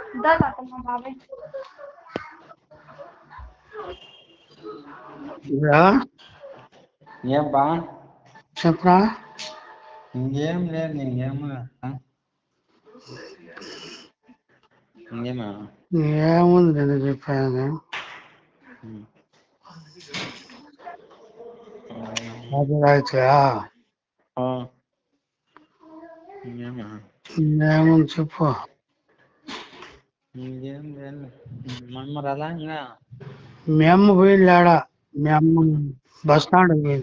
ఇద్దా తాతమ్మ బాబాయ్ రా ఏం బా చెప్పరా ఇంకేం లేదు నీకేమో ఇంకేమా ఏముంది నేను చెప్పాను అది అయితే ఇంకేమా ఏముంది చెప్పు ఇంకేం లేదు మా అమ్మ రాలా ఇంకా మీ అమ్మ పోయింది ఆడ మీ అమ్మ బస్ స్టాండ్ పోయింది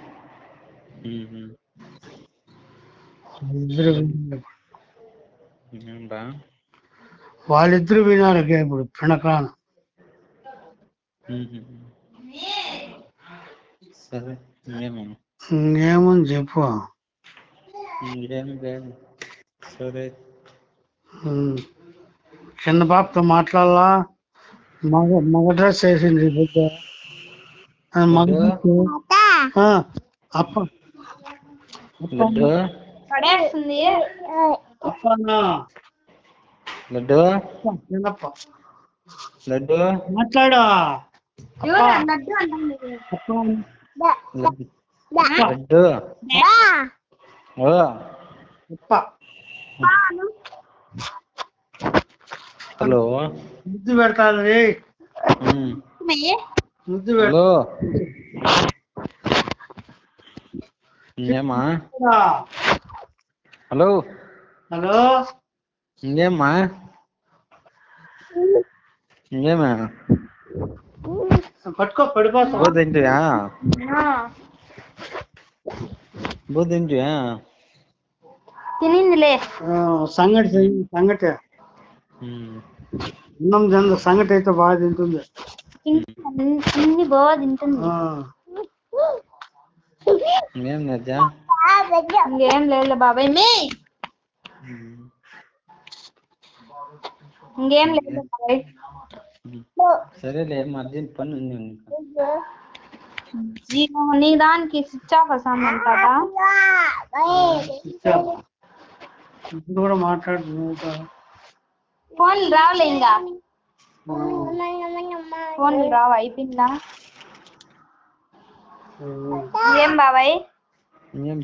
ఇద్దరు పోయినారు. ఇంకేం బా వాళ్ళిద్దరు వినారు ఇప్పుడు పిణకాన సరే ఇంకేమా ఏముంది చెప్పు ఇంకేం లేదు సరే ఉమ్. చిన్న పాపతో మాట్లాడాలా మగ మగ డ్రెస్ వేసింది బిడ్డ ఆ మగ డ్రెస్ ఆ, అప్ప అప్ప లడ్డు పడేస్తుంది అప్పన్నా లడ్డు అప్ప, చిన్నప్ప లడ్డు మాట్లాడా ఎవరు అన్నట్టు అంటుంది అప్ప లడ్డు లడ్డు ఓ అప్ప హలో ముద్దు పెడతాది ఉమ్. ముద్దు పెడతా హలో ఇంకేమా హలో హలో ఇంకేమ్మా ఇంకేమా పట్టుకో పడిపోతా బో తింటివా బో తింటివా తినిందిలే ఆ, సంగటి చెయ్యి, సంగటి ఉమ్. అన్నం తిందు సంగటి అయితే బాగా తింటుంది అన్ని బాగా తింటుంది ఆ, ఇంకేం నజ్జ ఇంకేం లేదు బాబాయ్ మీ ఉమ్. ఇంకేం లేదు బాబాయ్ సరేలే ఏం అర్జెంట్ పని ఉంది నీకు జీవో నీ దానికి స్విచ్ ఆఫ్ వస్తానంటారా ఇచ్చాము. ఇప్పుడు కూడా మాట్లాడుతున్నావు ఫోన్ రావులే ఇంకా ఫోన్ రావు అయిపోయిందా ఏం బాబాయ్ ఏం